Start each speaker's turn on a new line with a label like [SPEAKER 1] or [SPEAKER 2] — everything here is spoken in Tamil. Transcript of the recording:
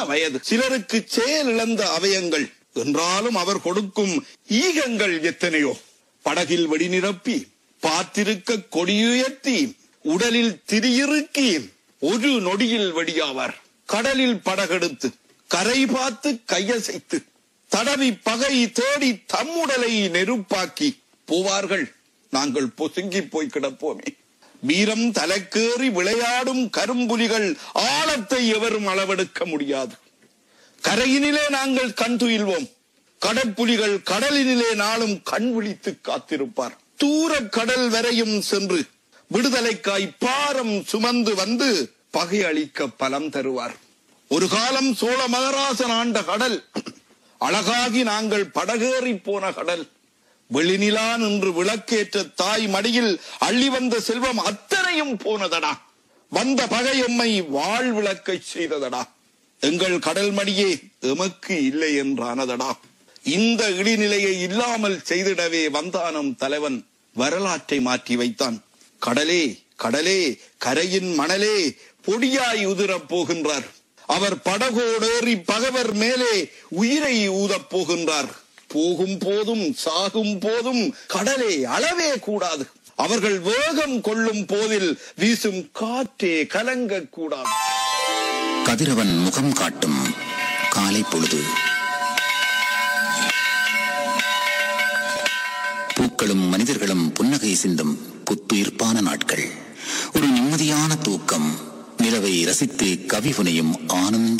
[SPEAKER 1] வயது சிலருக்கு செயல் இழந்த அவயங்கள் என்றாலும் அவர் கொடுக்கும் ஈகங்கள் எத்தனையோ படகில் வெடி நிரப்பி பார்த்திருக்க கொடியுயர்த்தி உடலில் திரியிறுக்கி ஒரு நொடியில் வெடியாவார் கடலில் படகெடுத்து கரை பார்த்து கையசைத்து தடவி பகை தேடி தம்முடலை நெருப்பாக்கி போவார்கள் நாங்கள் பொசுங்கி போய் கிடப்போமே வீரம் தலைக்கேறி விளையாடும் கரும்புலிகள் ஆழத்தை எவரும் அளவெடுக்க முடியாது கரையினிலே நாங்கள் கண் துயில்வோம் கடற்புலிகள் கடலினிலே நாளும் கண் விழித்து காத்திருப்பார் தூர கடல் வரையும் சென்று விடுதலைக்காய் பாரம் சுமந்து வந்து பகை அளிக்க பலம் தருவார் ஒரு காலம் சோழ மகராசன் ஆண்ட கடல் அழகாகி நாங்கள் படகேறி போன கடல் வெளிநிலா நின்று விளக்கேற்ற தாய் மடியில் அள்ளி வந்த செல்வம் அத்தனையும் போனதடா வந்த பகை எம்மை வாழ் விளக்கை செய்ததடா எங்கள் கடல் மடியே எமக்கு இல்லை என்றானதடா இந்த இடிநிலையை இல்லாமல் செய்திடவே வந்தானம் தலைவன் வரலாற்றை மாற்றி வைத்தான் கடலே கடலே கரையின் மணலே பொடியாய் உதிரப் போகின்றார் அவர் படகோடேறி பகவர் மேலே உயிரை ஊதப் போகின்றார் போகும் போதும் சாகும் போதும் கடலே அளவே கூடாது அவர்கள் வேகம் கொள்ளும் போதில் வீசும் காற்றே கலங்க கூடாது
[SPEAKER 2] கதிரவன் முகம் காட்டும் காலை பொழுது பூக்களும் மனிதர்களும் புன்னகை சிந்தும் புத்துயிர்ப்பான நாட்கள் ஒரு நிம்மதியான தூக்கம் நிலவை ரசித்து கவி புனையும் ஆனந்த